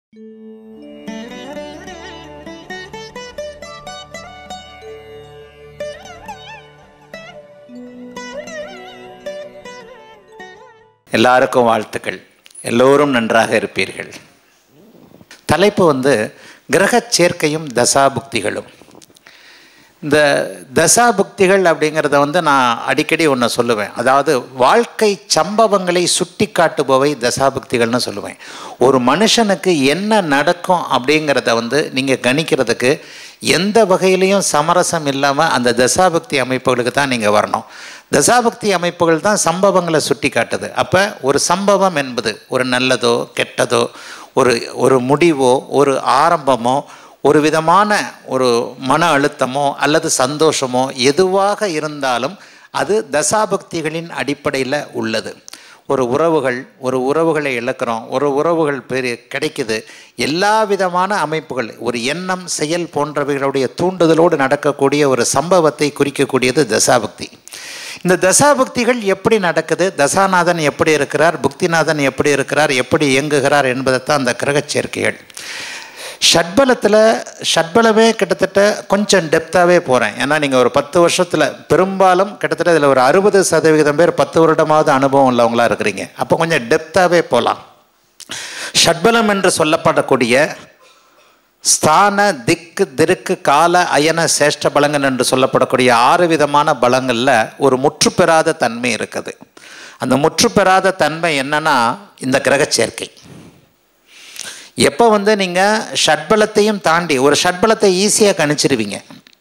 எல்லாருக்கும் வாழ்த்துக்கள் எல்லோரும் நன்றாக இருப்பீர்கள் தலைப்பு வந்து கிரகச் சேர்க்கையும் தசாபுக்திகளும் இந்த தசாபுக்திகள் அப்படிங்கிறத வந்து நான் அடிக்கடி ஒன்று சொல்லுவேன் அதாவது வாழ்க்கை சம்பவங்களை சுட்டி காட்டுபவை தசாபுக்திகள்னு சொல்லுவேன் ஒரு மனுஷனுக்கு என்ன நடக்கும் அப்படிங்கிறத வந்து நீங்கள் கணிக்கிறதுக்கு எந்த வகையிலையும் சமரசம் இல்லாமல் அந்த தசாபக்தி அமைப்புகளுக்கு தான் நீங்கள் வரணும் தசாபக்தி அமைப்புகள் தான் சம்பவங்களை சுட்டி காட்டுது அப்போ ஒரு சம்பவம் என்பது ஒரு நல்லதோ கெட்டதோ ஒரு ஒரு முடிவோ ஒரு ஆரம்பமோ ஒரு விதமான ஒரு மன அழுத்தமோ அல்லது சந்தோஷமோ எதுவாக இருந்தாலும் அது தசாபக்திகளின் அடிப்படையில் உள்ளது ஒரு உறவுகள் ஒரு உறவுகளை இழக்கிறோம் ஒரு உறவுகள் பெரிய கிடைக்குது எல்லா விதமான அமைப்புகள் ஒரு எண்ணம் செயல் போன்றவைகளுடைய தூண்டுதலோடு நடக்கக்கூடிய ஒரு சம்பவத்தை குறிக்கக்கூடியது தசாபக்தி இந்த தசாபக்திகள் எப்படி நடக்குது தசாநாதன் எப்படி இருக்கிறார் புக்திநாதன் எப்படி இருக்கிறார் எப்படி இயங்குகிறார் என்பதைத்தான் அந்த கிரகச் சேர்க்கைகள் ஷட்பலத்தில் ஷட்பலமே கிட்டத்தட்ட கொஞ்சம் டெப்த்தாகவே போகிறேன் ஏன்னா நீங்கள் ஒரு பத்து வருஷத்தில் பெரும்பாலும் கிட்டத்தட்ட இதில் ஒரு அறுபது சதவிகிதம் பேர் பத்து வருடமாவது அனுபவம் உள்ளவங்களா இருக்கிறீங்க அப்போ கொஞ்சம் டெப்த்தாகவே போகலாம் ஷட்பலம் என்று சொல்லப்படக்கூடிய ஸ்தான திக்கு திருக்கு கால அயன சேஷ்ட பலங்கள் என்று சொல்லப்படக்கூடிய ஆறு விதமான பலங்களில் ஒரு முற்று பெறாத தன்மை இருக்குது அந்த முற்று பெறாத தன்மை என்னன்னா இந்த கிரகச் சேர்க்கை எப்போ வந்து நீங்கள் ஷட்பலத்தையும் தாண்டி ஒரு ஷட்பலத்தை ஈஸியாக கணிச்சிருவீங்க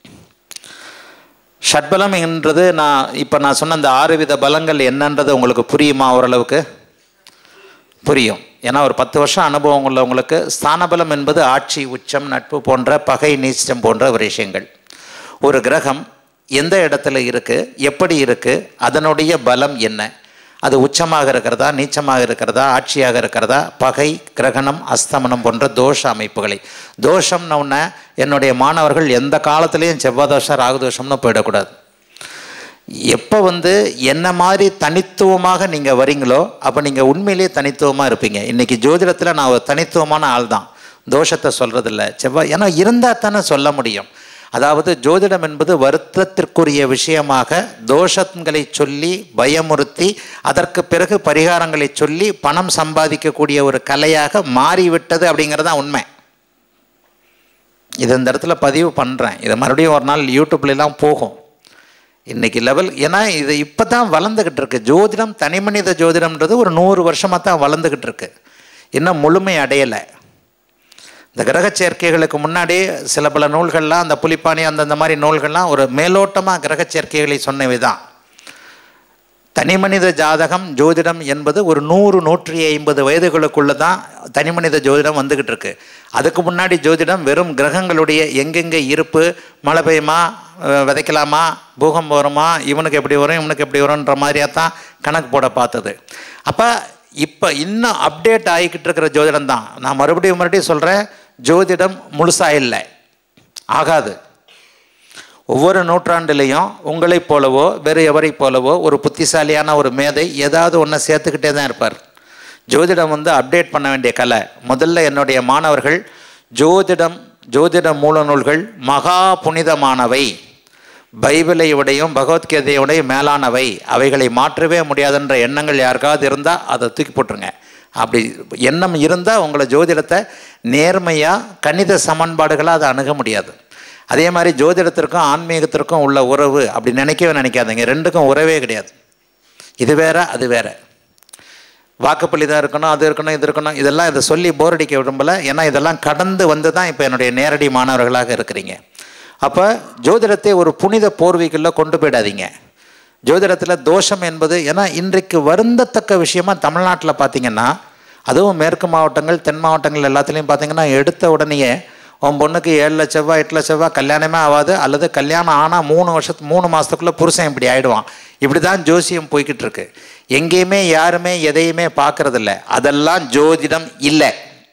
ஷட்பலம் என்றது நான் இப்போ நான் சொன்ன அந்த ஆறு வித பலங்கள் என்னன்றது உங்களுக்கு புரியுமா ஓரளவுக்கு புரியும் ஏன்னா ஒரு பத்து வருஷம் அனுபவம் உள்ளவங்களுக்கு ஸ்தானபலம் என்பது ஆட்சி உச்சம் நட்பு போன்ற பகை நீச்சம் போன்ற விஷயங்கள் ஒரு கிரகம் எந்த இடத்துல இருக்குது எப்படி இருக்குது அதனுடைய பலம் என்ன அது உச்சமாக இருக்கிறதா நீச்சமாக இருக்கிறதா ஆட்சியாக இருக்கிறதா பகை கிரகணம் அஸ்தமனம் போன்ற தோஷ அமைப்புகளை தோஷம்னு ஒன்று என்னுடைய மாணவர்கள் எந்த காலத்துலேயும் செவ்வாதோஷம் ராகுதோஷம்னு போயிடக்கூடாது எப்போ வந்து என்ன மாதிரி தனித்துவமாக நீங்கள் வரீங்களோ அப்போ நீங்கள் உண்மையிலேயே தனித்துவமாக இருப்பீங்க இன்றைக்கி ஜோதிடத்தில் நான் ஒரு தனித்துவமான ஆள் தான் தோஷத்தை சொல்கிறதில்ல செவ்வாய் ஏன்னா இருந்தால் தானே சொல்ல முடியும் அதாவது ஜோதிடம் என்பது வருத்தத்திற்குரிய விஷயமாக தோஷங்களை சொல்லி பயமுறுத்தி அதற்கு பிறகு பரிகாரங்களை சொல்லி பணம் சம்பாதிக்கக்கூடிய ஒரு கலையாக மாறிவிட்டது அப்படிங்கிறது தான் உண்மை இது இந்த இடத்துல பதிவு பண்ணுறேன் இதை மறுபடியும் ஒரு நாள் யூடியூப்லலாம் போகும் இன்றைக்கி லெவல் ஏன்னா இது இப்போ தான் வளர்ந்துக்கிட்டு இருக்கு ஜோதிடம் தனிமனித ஜோதிடம்ன்றது ஒரு நூறு வருஷமாக தான் வளர்ந்துக்கிட்டு இருக்கு இன்னும் முழுமை அடையலை இந்த கிரக சேர்க்கைகளுக்கு முன்னாடி சில பல நூல்கள்லாம் அந்த புலிப்பாணி அந்தந்த மாதிரி நூல்கள்லாம் ஒரு மேலோட்டமாக கிரக சேர்க்கைகளை சொன்னவை தான் தனிமனித ஜாதகம் ஜோதிடம் என்பது ஒரு நூறு நூற்றி ஐம்பது வயதுகளுக்குள்ளே தான் தனிமனித ஜோதிடம் வந்துக்கிட்டு இருக்கு அதுக்கு முன்னாடி ஜோதிடம் வெறும் கிரகங்களுடைய எங்கெங்கே இருப்பு மழை பெய்யுமா விதைக்கலாமா பூகம்பம் வருமா இவனுக்கு எப்படி வரும் இவனுக்கு எப்படி வரும்ன்ற மாதிரியாக தான் கணக்கு போட பார்த்தது அப்போ இப்போ இன்னும் அப்டேட் ஆகிக்கிட்டு இருக்கிற ஜோதிடம் தான் நான் மறுபடியும் மறுபடியும் சொல்கிறேன் ஜோதிடம் முழுசாக இல்லை ஆகாது ஒவ்வொரு நூற்றாண்டுலேயும் உங்களைப் போலவோ வேறு எவரை போலவோ ஒரு புத்திசாலியான ஒரு மேதை ஏதாவது ஒன்றை சேர்த்துக்கிட்டே தான் இருப்பார் ஜோதிடம் வந்து அப்டேட் பண்ண வேண்டிய கலை முதல்ல என்னுடைய மாணவர்கள் ஜோதிடம் ஜோதிட மூல நூல்கள் மகா புனிதமானவை பைபிளை விடையும் பகவத்கீதையுடையும் மேலானவை அவைகளை மாற்றவே முடியாதுன்ற எண்ணங்கள் யாருக்காவது இருந்தால் அதை தூக்கி போட்டுருங்க அப்படி எண்ணம் இருந்தால் உங்களை ஜோதிடத்தை நேர்மையாக கணித சமன்பாடுகளாக அதை அணுக முடியாது அதே மாதிரி ஜோதிடத்திற்கும் ஆன்மீகத்திற்கும் உள்ள உறவு அப்படி நினைக்கவே நினைக்காதீங்க ரெண்டுக்கும் உறவே கிடையாது இது வேற அது வேற வாக்குப்பள்ளி தான் இருக்கணும் அது இருக்கணும் இது இருக்கணும் இதெல்லாம் இதை சொல்லி போர் அடிக்க விரும்பலை ஏன்னா இதெல்லாம் கடந்து வந்து தான் இப்போ என்னுடைய நேரடி மாணவர்களாக இருக்கிறீங்க அப்போ ஜோதிடத்தை ஒரு புனித போர்வைக்குள்ளே கொண்டு போயிடாதீங்க ஜோதிடத்தில் தோஷம் என்பது ஏன்னா இன்றைக்கு வருந்தத்தக்க விஷயமா தமிழ்நாட்டில் பார்த்தீங்கன்னா அதுவும் மேற்கு மாவட்டங்கள் தென் மாவட்டங்கள் எல்லாத்துலேயும் பார்த்தீங்கன்னா எடுத்த உடனேயே உன் பொண்ணுக்கு ஏழு லட்சவா எட்டு லட்சவா கல்யாணமே ஆகாது அல்லது கல்யாணம் ஆனால் மூணு வருஷத்து மூணு மாதத்துக்குள்ளே புருஷன் இப்படி ஆகிடுவான் இப்படி தான் ஜோசியம் போய்கிட்டு இருக்கு எங்கேயுமே யாருமே எதையுமே பார்க்கறதில்ல அதெல்லாம் ஜோதிடம் இல்லை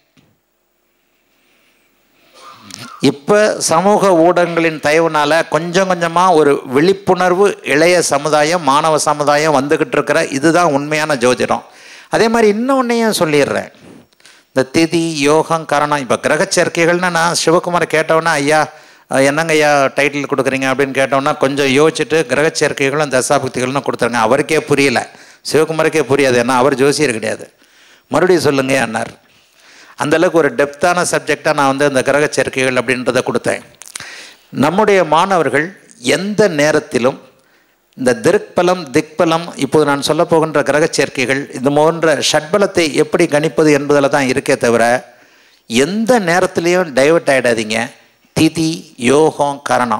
இப்போ சமூக ஊடகங்களின் தயவுனால் கொஞ்சம் கொஞ்சமாக ஒரு விழிப்புணர்வு இளைய சமுதாயம் மாணவ சமுதாயம் வந்துக்கிட்டு இருக்கிற இதுதான் உண்மையான ஜோதிடம் அதே மாதிரி இன்னொன்னையும் சொல்லிடுறேன் இந்த திதி யோகம் கரணம் இப்போ கிரக சேர்க்கைகள்னு நான் சிவகுமாரை கேட்டவுடனே ஐயா அஹ், என்னங்க ஐயா டைட்டில் கொடுக்குறீங்க அப்படின்னு கேட்டோன்னா கொஞ்சம் யோசிச்சுட்டு கிரக சேர்க்கைகளும் தசாபக்திகள்னு கொடுத்துருங்க அவருக்கே புரியல சிவகுமாருக்கே புரியாது ஏன்னா அவர் ஜோசியர் கிடையாது மறுபடியும் சொல்லுங்க அண்ணார் அந்த அளவுக்கு ஒரு டெப்த்தான சப்ஜெக்டாக நான் வந்து அந்த கிரக சேர்க்கைகள் அப்படின்றத கொடுத்தேன் நம்முடைய மாணவர்கள் எந்த நேரத்திலும் இந்த திருக்பலம் திக்பலம் இப்போது நான் சொல்ல போகின்ற கிரக சேர்க்கைகள் இது போன்ற ஷட்பலத்தை எப்படி கணிப்பது என்பதில் தான் இருக்கே தவிர எந்த நேரத்திலையும் டைவர்ட் ஆகிடாதீங்க திதி யோகம் கரணம்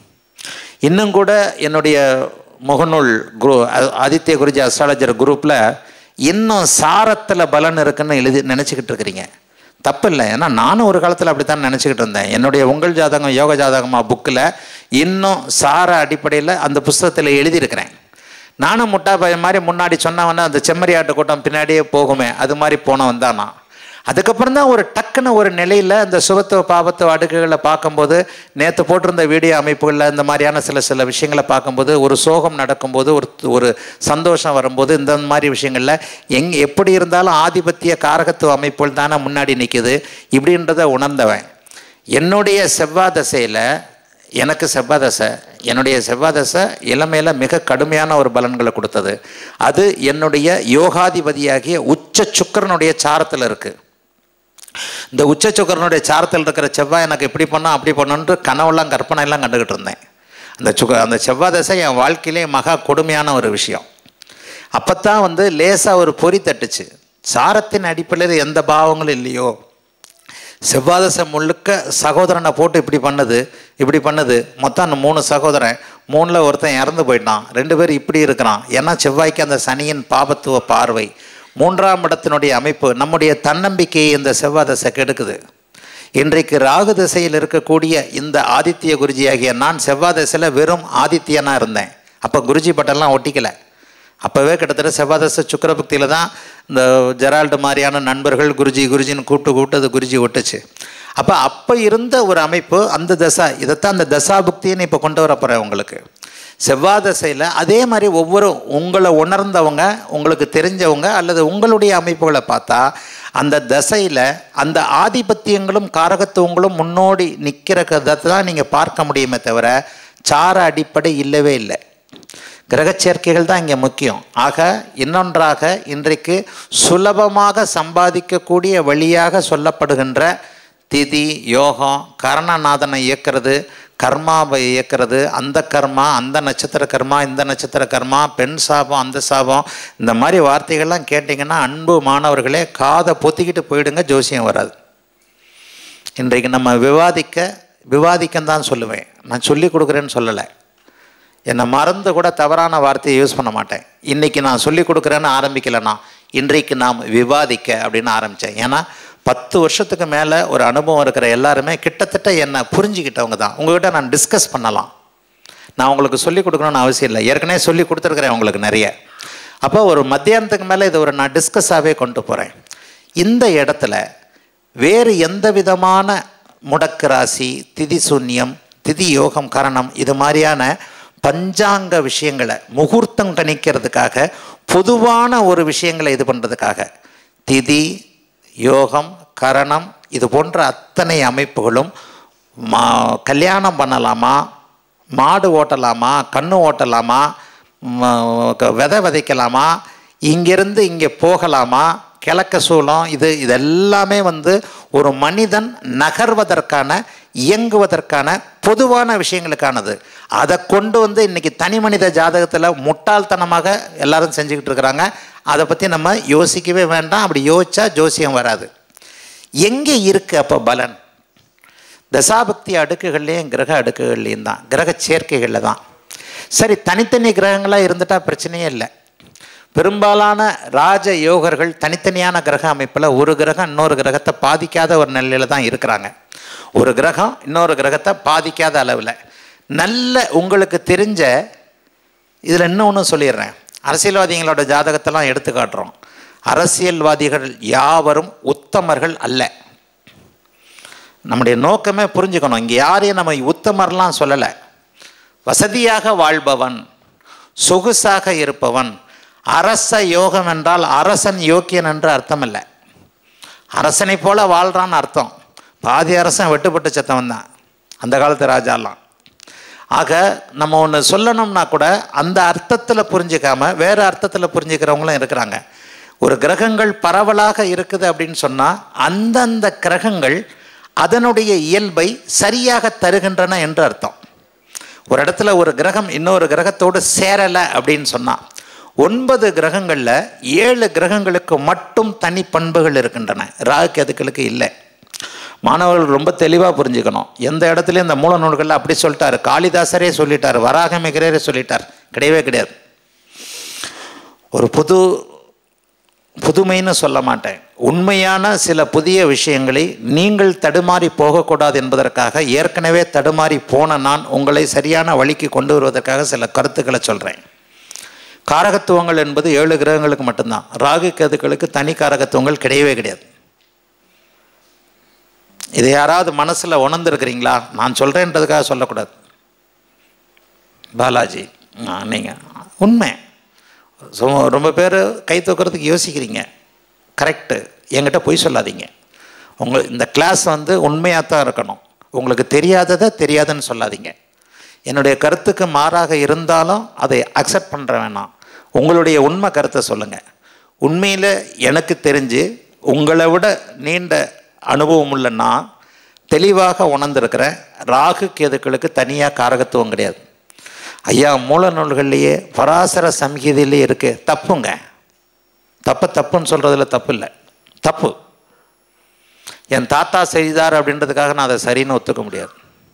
இன்னும் கூட என்னுடைய முகநூல் குரு அ- ஆதித்ய குருஜி அஸ்ட்ராலஜர் குரூப்பில் இன்னும் சாரத்தில் பலன் இருக்குன்னு எழுதி நினச்சிக்கிட்டு இருக்கிறீங்க தப்பு இல்லை ஏன்னா நானும் ஒரு காலத்தில் அப்படி தான் நினச்சிக்கிட்டு இருந்தேன் என்னுடைய உங்கள் ஜாதகம் யோக ஜாதகமா புக்கில் இன்னும் சார அடிப்படையில் அந்த புஸ்தகத்தில் எழுதியிருக்கிறேன் நானும் முட்டா பையன் மாதிரி முன்னாடி சொன்னவன அந்த செம்மறியாட்டு கூட்டம் பின்னாடியே போகுமே அது மாதிரி போனவன் தான் நான் அதுக்கப்புறம் தான் ஒரு டக்குன்னு ஒரு நிலையில் அந்த சுகத்துவ பாபத்துவ அடுக்குகளை பார்க்கும்போது நேற்று போட்டிருந்த வீடியோ அமைப்புகளில் இந்த மாதிரியான சில சில விஷயங்களை பார்க்கும்போது ஒரு சோகம் நடக்கும்போது ஒரு ஒரு சந்தோஷம் வரும்போது இந்த மாதிரி விஷயங்களில் எங் எப்படி இருந்தாலும் ஆதிபத்திய காரகத்துவ அமைப்புகள் தானே முன்னாடி நிற்குது இப்படின்றத உணர்ந்தவன் என்னுடைய செவ்வாய் தசையில் எனக்கு செவ்வாய் தசை என்னுடைய செவ்வாய் தசை இளமையில் மிக கடுமையான ஒரு பலன்களை கொடுத்தது அது என்னுடைய யோகாதிபதியாகிய உச்ச சுக்கரனுடைய சாரத்தில் இருக்குது இந்த உச்ச சுக்கரனுடைய சாரத்தில் இருக்கிற செவ்வாய் எனக்கு இப்படி பண்ணா அப்படி பண்ணணுன்ற கனவெல்லாம் கற்பனை எல்லாம் கண்டுக்கிட்டு இருந்தேன் அந்த சுக அந்த செவ்வாய் தசை என் வாழ்க்கையிலே மகா கொடுமையான ஒரு விஷயம் அப்போத்தான் வந்து லேசாக ஒரு பொறி தட்டுச்சு சாரத்தின் அடிப்படையில் எந்த பாவங்களும் இல்லையோ செவ்வாதசை முழுக்க சகோதரனை போட்டு இப்படி பண்ணுது இப்படி பண்ணுது மொத்தம் அந்த மூணு சகோதரன் மூணில் ஒருத்தன் இறந்து போயிட்டான் ரெண்டு பேர் இப்படி இருக்கிறான் ஏன்னா செவ்வாய்க்கு அந்த சனியின் பாபத்துவ பார்வை மூன்றாம் இடத்தினுடைய அமைப்பு நம்முடைய தன்னம்பிக்கையை இந்த செவ்வாதசை கெடுக்குது இன்றைக்கு ராகு திசையில் இருக்கக்கூடிய இந்த ஆதித்ய குருஜியாகிய நான் செவ்வாய் திசையில் வெறும் ஆதித்யனாக இருந்தேன் அப்போ குருஜி பட்டெல்லாம் ஒட்டிக்கலை அப்போவே கிட்டத்தட்ட செவ்வாதச சுக்கரபக்தியில் தான் இந்த ஜெரால்டு மாதிரியான நண்பர்கள் குருஜி குருஜின்னு கூப்பிட்டு கூப்பிட்டு அது குருஜி ஒட்டுச்சு அப்போ அப்போ இருந்த ஒரு அமைப்பு அந்த தசா இதைத்தான் அந்த தசாபுக்தின்னு இப்போ கொண்டு வர போகிறேன் உங்களுக்கு செவ்வாய் தசையில் அதே மாதிரி ஒவ்வொரு உங்களை உணர்ந்தவங்க உங்களுக்கு தெரிஞ்சவங்க அல்லது உங்களுடைய அமைப்புகளை பார்த்தா அந்த தசையில் அந்த ஆதிபத்தியங்களும் காரகத்துவங்களும் முன்னோடி நிற்கிற கதை தான் நீங்கள் பார்க்க முடியுமே தவிர சார அடிப்படை இல்லவே இல்லை கிரகச் சேர்க்கைகள் தான் இங்கே முக்கியம் ஆக இன்னொன்றாக இன்றைக்கு சுலபமாக சம்பாதிக்கக்கூடிய வழியாக சொல்லப்படுகின்ற திதி யோகம் கரணநாதனை இயக்கிறது கர்மாவை இயக்கிறது அந்த கர்மா அந்த நட்சத்திர கர்மா இந்த நட்சத்திர கர்மா பெண் சாபம் அந்த சாபம் இந்த மாதிரி வார்த்தைகள்லாம் கேட்டிங்கன்னா அன்பு மாணவர்களே காதை பொத்திக்கிட்டு போயிடுங்க ஜோசியம் வராது இன்றைக்கு நம்ம விவாதிக்க விவாதிக்கன்னு தான் சொல்லுவேன் நான் சொல்லி கொடுக்குறேன்னு சொல்லலை என்னை மறந்து கூட தவறான வார்த்தையை யூஸ் பண்ண மாட்டேன் இன்றைக்கி நான் சொல்லி கொடுக்குறேன்னு ஆரம்பிக்கலைன்னா இன்றைக்கு நாம் விவாதிக்க அப்படின்னு ஆரம்பித்தேன் ஏன்னா பத்து வருஷத்துக்கு மேலே ஒரு அனுபவம் இருக்கிற எல்லாருமே கிட்டத்தட்ட என்னை புரிஞ்சுக்கிட்டவங்க தான் உங்ககிட்ட நான் டிஸ்கஸ் பண்ணலாம் நான் உங்களுக்கு சொல்லி கொடுக்கணும்னு அவசியம் இல்லை ஏற்கனவே சொல்லி கொடுத்துருக்குறேன் உங்களுக்கு நிறைய அப்போ ஒரு மத்தியானத்துக்கு மேலே இதை ஒரு நான் டிஸ்கஸாகவே கொண்டு போகிறேன் இந்த இடத்துல வேறு எந்த விதமான முடக்கு ராசி திதி சூன்யம் திதி யோகம் கரணம் இது மாதிரியான பஞ்சாங்க விஷயங்களை முகூர்த்தம் கணிக்கிறதுக்காக பொதுவான ஒரு விஷயங்களை இது பண்ணுறதுக்காக திதி யோகம் கரணம் இது போன்ற அத்தனை அமைப்புகளும் மா கல்யாணம் பண்ணலாமா மாடு ஓட்டலாமா கண்ணு ஓட்டலாமா ம- க- விதை விதைக்கலாமா இங்கிருந்து இங்கே போகலாமா கிழக்க சூலம் இது இதெல்லாமே வந்து ஒரு மனிதன் நகர்வதற்கான இயங்குவதற்கான பொதுவான விஷயங்களுக்கானது அதை கொண்டு வந்து இன்னைக்கு தனி மனித ஜாதகத்தில் முட்டாள்தனமாக எல்லாரும் செஞ்சுக்கிட்டு இருக்கிறாங்க அதை பற்றி நம்ம யோசிக்கவே வேண்டாம் அப்படி யோசிச்சா ஜோசியம் வராது எங்கே இருக்குது அப்போ பலன் தசாபக்தி அடுக்குகள்லேயும் கிரக அடுக்குகள்லேயும் தான் கிரக சேர்க்கைகளில் தான் சரி தனித்தனி கிரகங்களாக இருந்துட்டால் பிரச்சனையே இல்லை பெரும்பாலான ராஜ யோகர்கள் தனித்தனியான கிரக அமைப்பில் ஒரு கிரகம் இன்னொரு கிரகத்தை பாதிக்காத ஒரு நிலையில் தான் இருக்கிறாங்க ஒரு கிரகம் இன்னொரு கிரகத்தை பாதிக்காத அளவில் நல்ல உங்களுக்கு தெரிஞ்ச இதில் இன்னொன்று சொல்லிடுறேன் அரசியல்வாதிகளோட ஜாதகத்தெல்லாம் எடுத்து காட்டுறோம் அரசியல்வாதிகள் யாவரும் உத்தமர்கள் அல்ல நம்முடைய நோக்கமே புரிஞ்சுக்கணும் இங்கே யாரையும் நம்ம உத்தமர்லாம் சொல்லலை வசதியாக வாழ்பவன் சொகுசாக இருப்பவன் அரச யோகம் என்றால் அரசன் யோக்கியன் என்று அர்த்தம் இல்லை அரசனை போல வாழ்கிறான்னு அர்த்தம் பாதி அரசன் வெட்டுப்பட்டு செத்தவன் தான் அந்த காலத்து ராஜாலாம் ஆக நம்ம ஒன்று சொல்லணும்னா கூட அந்த அர்த்தத்தில் புரிஞ்சிக்காம வேறு அர்த்தத்தில் புரிஞ்சுக்கிறவங்களும் இருக்கிறாங்க ஒரு கிரகங்கள் பரவலாக இருக்குது அப்படின்னு சொன்னால் அந்தந்த கிரகங்கள் அதனுடைய இயல்பை சரியாக தருகின்றன என்று அர்த்தம் ஒரு இடத்துல ஒரு கிரகம் இன்னொரு கிரகத்தோடு சேரலை அப்படின்னு சொன்னால் ஒன்பது கிரகங்களில் ஏழு கிரகங்களுக்கு மட்டும் தனி பண்புகள் இருக்கின்றன ராகு கேதுக்களுக்கு இல்லை மாணவர்கள் ரொம்ப தெளிவாக புரிஞ்சுக்கணும் எந்த இடத்துலையும் இந்த மூல நூல்களில் அப்படி சொல்லிட்டாரு காளிதாசரே சொல்லிட்டார் வராகமிகரே சொல்லிட்டார் கிடையவே கிடையாது ஒரு புது புதுமைன்னு சொல்ல மாட்டேன் உண்மையான சில புதிய விஷயங்களை நீங்கள் தடுமாறி போகக்கூடாது என்பதற்காக ஏற்கனவே தடுமாறி போன நான் உங்களை சரியான வழிக்கு கொண்டு வருவதற்காக சில கருத்துக்களை சொல்கிறேன் காரகத்துவங்கள் என்பது ஏழு கிரகங்களுக்கு மட்டும்தான் ராகு கேதுக்களுக்கு தனி காரகத்துவங்கள் கிடையவே கிடையாது இதை யாராவது மனசில் உணர்ந்துருக்கிறீங்களா நான் சொல்கிறேன்றதுக்காக சொல்லக்கூடாது பாலாஜி நீங்கள் உண்மை ஸோ ரொம்ப பேர் கை தூக்கிறதுக்கு யோசிக்கிறீங்க கரெக்டு என்கிட்ட பொய் சொல்லாதீங்க உங்கள் இந்த கிளாஸ் வந்து உண்மையாக தான் இருக்கணும் உங்களுக்கு தெரியாததை தெரியாதுன்னு சொல்லாதீங்க என்னுடைய கருத்துக்கு மாறாக இருந்தாலும் அதை அக்செப்ட் பண்ணுற வேணாம் உங்களுடைய உண்மை கருத்தை சொல்லுங்கள் உண்மையில் எனக்கு தெரிஞ்சு உங்களை விட நீண்ட அனுபவம் உள்ள நான் தெளிவாக உணர்ந்திருக்கிறேன் ராகு கேதுக்களுக்கு தனியாக காரகத்துவம் கிடையாது ஐயா மூல நூல்கள்லேயே பராசர சம்ஹிதையிலே இருக்கு தப்புங்க தப்பு தப்புன்னு சொல்கிறதுல தப்பு இல்லை தப்பு என் தாத்தா செய்தார் அப்படின்றதுக்காக நான் அதை சரின்னு ஒத்துக்க முடியாது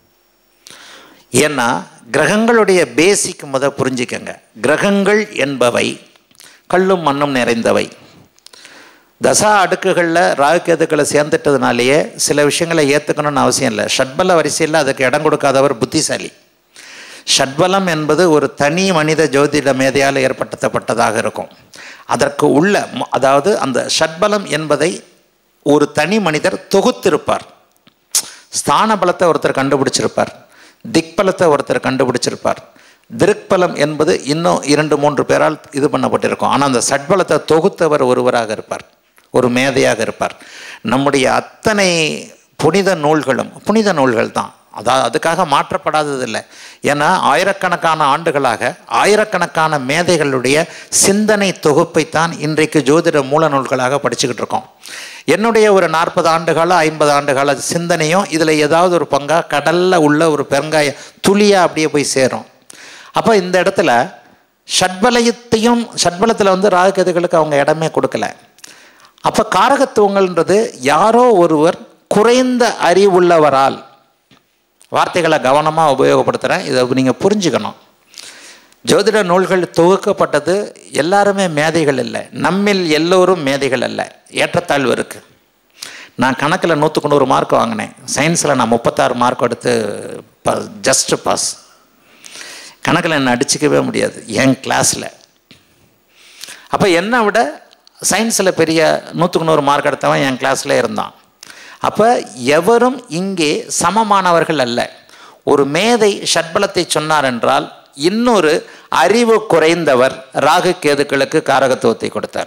ஏன்னா கிரகங்களுடைய பேசிக் முத புரிஞ்சுக்கங்க கிரகங்கள் என்பவை கல்லும் மண்ணும் நிறைந்தவை தசா அடுக்குகளில் ராகுகேதுக்களை சேர்ந்துட்டதுனாலேயே சில விஷயங்களை ஏற்றுக்கணும்னு அவசியம் இல்லை ஷட்பல வரிசையில் அதுக்கு இடம் கொடுக்காதவர் புத்திசாலி ஷட்பலம் என்பது ஒரு தனி மனித ஜோதிட மேதையால் ஏற்படுத்தப்பட்டதாக இருக்கும் அதற்கு உள்ள ம- அதாவது அந்த ஷட்பலம் என்பதை ஒரு தனி மனிதர் தொகுத்திருப்பார் ஸ்தான பலத்தை ஒருத்தர் கண்டுபிடிச்சிருப்பார் திக்பலத்தை ஒருத்தர் கண்டுபிடிச்சிருப்பார் திருக்பலம் என்பது இன்னும் இரண்டு மூன்று பேரால் இது பண்ணப்பட்டிருக்கும் ஆனால் அந்த சட்பலத்தை தொகுத்தவர் ஒருவராக இருப்பார் ஒரு மேதையாக இருப்பார் நம்முடைய அத்தனை புனித நூல்களும் புனித நூல்கள் தான் அதாவது அதுக்காக மாற்றப்படாததில்லை ஏன்னா ஆயிரக்கணக்கான ஆண்டுகளாக ஆயிரக்கணக்கான மேதைகளுடைய சிந்தனை தொகுப்பைத்தான் இன்றைக்கு ஜோதிட மூல நூல்களாக படிச்சுக்கிட்டு இருக்கோம் என்னுடைய ஒரு நாற்பது ஆண்டுகால ஐம்பது ஆண்டுகால சிந்தனையும் இதில் ஏதாவது ஒரு பங்காக கடலில் உள்ள ஒரு பெருங்காய துளியாக அப்படியே போய் சேரும் அப்போ இந்த இடத்துல ஷட்பலயத்தையும் ஷட்பலத்தில் வந்து ராகுகேதுகளுக்கு அவங்க இடமே கொடுக்கல அப்போ காரகத்துவங்கள்ன்றது யாரோ ஒருவர் குறைந்த அறிவுள்ளவரால் வார்த்தைகளை கவனமாக உபயோகப்படுத்துகிறேன் இதை நீங்கள் புரிஞ்சுக்கணும் ஜோதிட நூல்கள் தொகுக்கப்பட்டது எல்லாருமே மேதைகள் இல்லை நம்மில் எல்லோரும் மேதைகள் அல்ல ஏற்றத்தாழ்வு இருக்குது நான் கணக்கில் நூற்றுக்கு நூறு மார்க் வாங்கினேன் சயின்ஸில் நான் முப்பத்தாறு மார்க் எடுத்து ப ஜஸ்ட் பாஸ் கணக்கில் என்னை அடிச்சிக்கவே முடியாது என் கிளாஸில் அப்போ என்னை விட சயின்ஸில் பெரிய நூற்றுக்கு நூறு மார்க் எடுத்தவன் என் கிளாஸில் இருந்தான் அப்போ எவரும் இங்கே சமமானவர்கள் அல்ல ஒரு மேதை ஷட்பலத்தை சொன்னார் என்றால் இன்னொரு அறிவு குறைந்தவர் ராகு கேதுக்களுக்கு காரகத்துவத்தை கொடுத்தார்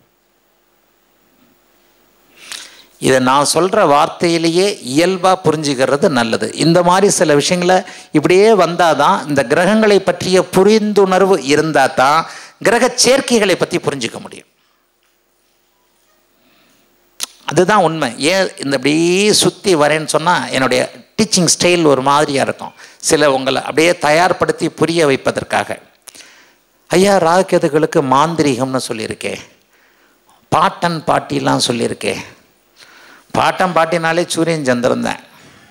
இதை நான் சொல்கிற வார்த்தையிலேயே இயல்பாக புரிஞ்சுக்கிறது நல்லது இந்த மாதிரி சில விஷயங்களை இப்படியே வந்தால் தான் இந்த கிரகங்களை பற்றிய புரிந்துணர்வு இருந்தால் தான் கிரக சேர்க்கைகளை பற்றி புரிஞ்சுக்க முடியும் அதுதான் உண்மை ஏன் இந்த அப்படியே சுற்றி வரேன்னு சொன்னால் என்னுடைய டீச்சிங் ஸ்டைல் ஒரு மாதிரியாக இருக்கும் சில உங்களை அப்படியே தயார்படுத்தி புரிய வைப்பதற்காக ஐயா ராகுகேதுகளுக்கு மாந்திரீகம்னு சொல்லியிருக்கே பாட்டன் பாட்டிலாம் சொல்லியிருக்கே பாட்டன் பாட்டினாலே சூரியன் சந்திரன் தான்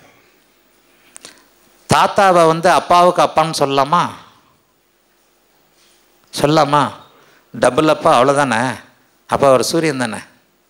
தாத்தாவை வந்து அப்பாவுக்கு அப்பான்னு சொல்லலாமா சொல்லலாமா டபுள் அப்பா அவ்வளோதானே அப்பா அவர் சூரியன் தானே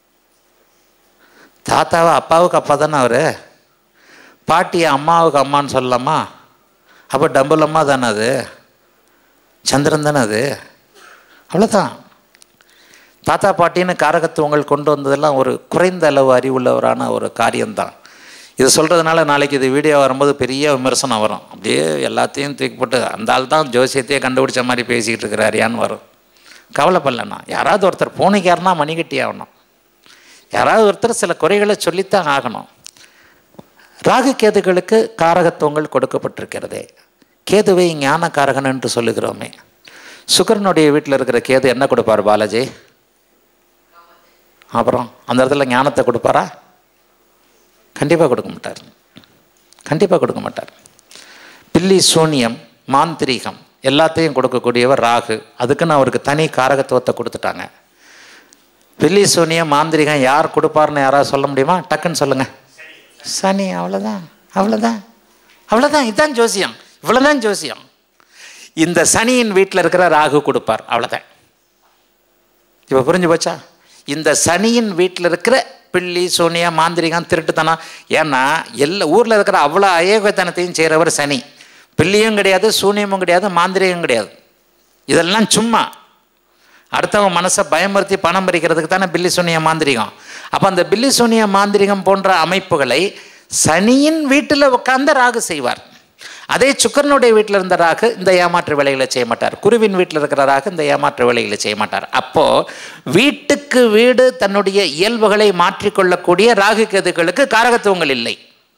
தாத்தாவை அப்பாவுக்கு அப்பா தானே அவர் பாட்டியை அம்மாவுக்கு அம்மான்னு சொல்லலாமா அப்போ டபுள் அம்மா தானே அது சந்திரன் தானே அது அவ்வளோதான் தாத்தா பாட்டின்னு காரகத்துவங்கள் கொண்டு வந்ததெல்லாம் ஒரு குறைந்த அளவு அறிவுள்ளவரான ஒரு காரியம்தான் இது சொல்கிறதுனால நாளைக்கு இது வீடியோ வரும்போது பெரிய விமர்சனம் வரும் அப்படியே எல்லாத்தையும் தூக்கி போட்டு அந்த ஆள் தான் ஜோசியத்தையே கண்டுபிடிச்ச மாதிரி பேசிக்கிட்டு இருக்கிறாரியான்னு வரும் கவலைப்படலண்ணா யாராவது ஒருத்தர் பூனைக்காரனா மணிகட்டி ஆகணும் யாராவது ஒருத்தர் சில குறைகளை சொல்லித்தான் ஆகணும் ராகு கேதுகளுக்கு காரகத்துவங்கள் கொடுக்கப்பட்டிருக்கிறதே கேதுவை ஞான காரகன் என்று சொல்லுகிறோமே சுக்கரனுடைய வீட்டில் இருக்கிற கேது என்ன கொடுப்பார் பாலாஜி அப்புறம் அந்த இடத்துல ஞானத்தை கொடுப்பாரா கண்டிப்பாக கொடுக்க மாட்டார் கண்டிப்பாக கொடுக்க மாட்டார் பில்லி சூனியம் மாந்திரீகம் எல்லாத்தையும் கொடுக்கக்கூடியவர் ராகு அதுக்குன்னு அவருக்கு தனி காரகத்துவத்தை கொடுத்துட்டாங்க பில்லி சூனியம் மாந்திரிகம் யார் கொடுப்பார்னு யாராவது சொல்ல முடியுமா டக்குன்னு சொல்லுங்கள் சனி அவ்வளோதான் அவ்வளோதான் அவ்வளோதான் இதுதான் ஜோசியம் இவ்வளோதான் ஜோசியம் இந்த சனியின் வீட்டில் இருக்கிற ராகு கொடுப்பார் அவ்வளோதான் இப்போ புரிஞ்சு போச்சா இந்த சனியின் வீட்டில் இருக்கிற பில்லி சூனியா மாந்திரிகம் திருட்டுத்தனம் ஏன்னா எல்லா ஊரில் இருக்கிற அவ்வளோ அயோகத்தனத்தையும் செய்கிறவர் சனி பில்லியும் கிடையாது சூனியமும் கிடையாது மாந்திரிகம் கிடையாது இதெல்லாம் சும்மா அடுத்தவங்க மனசை பயமுறுத்தி பணம் பறிக்கிறதுக்கு தானே பில்லி சூனிய மாந்திரிகம் அப்போ அந்த பில்லி சூனிய மாந்திரிகம் போன்ற அமைப்புகளை சனியின் வீட்டில் உட்கார்ந்து ராகு செய்வார் அதே சுக்கரனுடைய வீட்டில் இருந்த ராகு இந்த ஏமாற்று வேலைகளை செய்ய மாட்டார் குருவின் வீட்டில் இருக்கிற ராகு இந்த ஏமாற்று வேலைகளை செய்ய மாட்டார் அப்போ வீட்டுக்கு வீடு தன்னுடைய இயல்புகளை மாற்றிக்கொள்ளக்கூடிய ராகு கேதுகளுக்கு காரகத்துவங்கள் இல்லை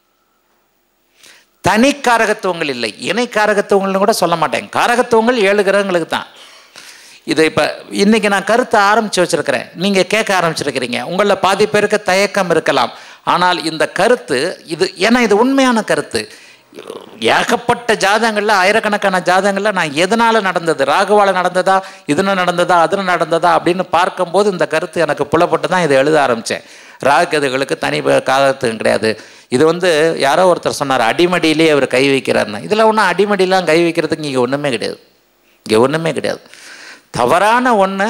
தனி காரகத்துவங்கள் இல்லை இணை காரகத்துவங்கள்னு கூட சொல்ல மாட்டேன் காரகத்துவங்கள் ஏழு கிரகங்களுக்கு தான் இதை இப்போ இன்றைக்கி நான் கருத்தை ஆரம்பித்து வச்சுருக்கிறேன் நீங்கள் கேட்க ஆரம்பிச்சிருக்கிறீங்க உங்களில் பாதி பேருக்கு தயக்கம் இருக்கலாம் ஆனால் இந்த கருத்து இது ஏன்னா இது உண்மையான கருத்து ஏகப்பட்ட ஜாதகங்களில் ஆயிரக்கணக்கான ஜாதகங்களில் நான் எதனால் நடந்தது ராகுவால் நடந்ததா இதுன்னு நடந்ததா அதுன்னு நடந்ததா அப்படின்னு பார்க்கும்போது இந்த கருத்து எனக்கு புலப்பட்டு தான் இதை எழுத ஆரம்பித்தேன் ராகுகதுகளுக்கு தனி காலத்துக்கும் கிடையாது இது வந்து யாரோ ஒருத்தர் சொன்னார் அடிமடியிலே அவர் கை வைக்கிறாருன்னு இதில் ஒன்றும் அடிமடியெலாம் கை வைக்கிறதுக்கு இங்கே ஒன்றுமே கிடையாது இங்கே ஒன்றுமே கிடையாது தவறான ஒன்று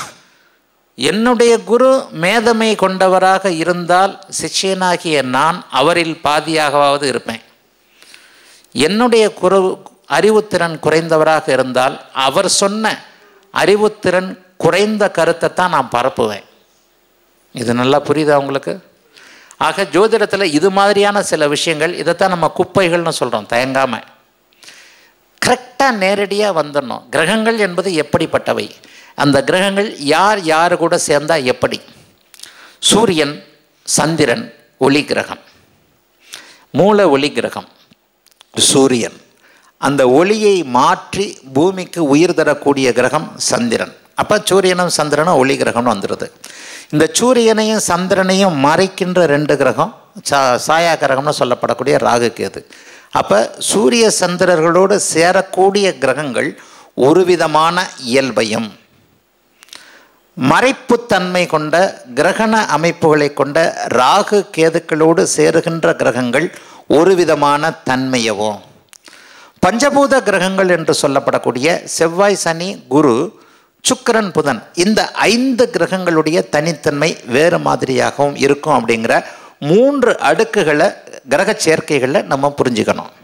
என்னுடைய குரு மேதமை கொண்டவராக இருந்தால் சிஷ்யனாகிய நான் அவரில் பாதியாகவாவது இருப்பேன் என்னுடைய குரு அறிவுத்திறன் குறைந்தவராக இருந்தால் அவர் சொன்ன அறிவுத்திறன் குறைந்த கருத்தை தான் நான் பரப்புவேன் இது நல்லா புரியுதா உங்களுக்கு ஆக ஜோதிடத்தில் இது மாதிரியான சில விஷயங்கள் இதைத்தான் நம்ம குப்பைகள்னு சொல்கிறோம் தயங்காமல் கரெக்டாக நேரடியாக வந்துடணும் கிரகங்கள் என்பது எப்படிப்பட்டவை அந்த கிரகங்கள் யார் யார் கூட சேர்ந்தால் எப்படி சூரியன் சந்திரன் ஒளி கிரகம் மூல ஒளி கிரகம் சூரியன் அந்த ஒளியை மாற்றி பூமிக்கு உயிர் தரக்கூடிய கிரகம் சந்திரன் அப்போ சூரியனும் சந்திரனும் ஒளி கிரகம்னு வந்துடுது இந்த சூரியனையும் சந்திரனையும் மறைக்கின்ற ரெண்டு கிரகம் சா சாயா கிரகம்னு சொல்லப்படக்கூடிய ராகு கேது அப்போ சூரிய சந்திரர்களோடு சேரக்கூடிய கிரகங்கள் ஒரு விதமான இயல்பையும் மறைப்புத்தன்மை கொண்ட கிரகண அமைப்புகளை கொண்ட ராகு கேதுக்களோடு சேருகின்ற கிரகங்கள் ஒரு விதமான தன்மையவும் பஞ்சபூத கிரகங்கள் என்று சொல்லப்படக்கூடிய செவ்வாய் சனி குரு சுக்கரன் புதன் இந்த ஐந்து கிரகங்களுடைய தனித்தன்மை வேறு மாதிரியாகவும் இருக்கும் அப்படிங்கிற மூன்று அடுக்குகளை கிரக சேர்க்கைகளை நம்ம புரிஞ்சுக்கணும்